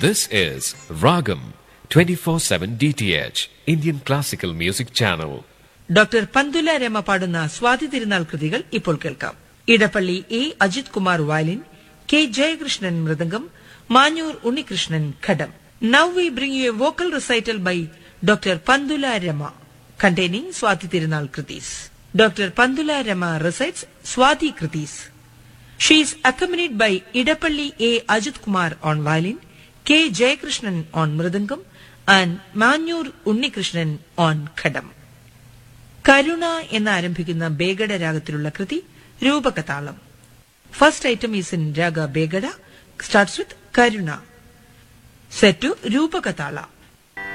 This is Ragam 24/7 DTH Indian Classical Music Channel. Doctor Pantula Rama പാടുന്ന സ്വാതി തിരുനാൾ കൃതികൾ ഇപ്പോൾ കേൾക്കാം Edappally A Ajith Kumar violin K Jayakrishnan mridangam Manjoor Unnikrishnan ghatam now we bring you a vocal recital by doctor Pantula Rama containing Swathi Thirunal krithis doctor Pantula Rama recites Swathi krithis She is accompanied by Idapalli A. Ajit Kumar on violin, K. Jayakrishnan on mridangam, and Manyur Unnikrishnan on khadam. കരുണ എന്ന് ആരംഭിക്കുന്ന ബേഗഡ രാഗത്തിലുള്ള കൃതി രൂപകതാളം first item is in raga Begada starts with Karuna set to രൂപകതാള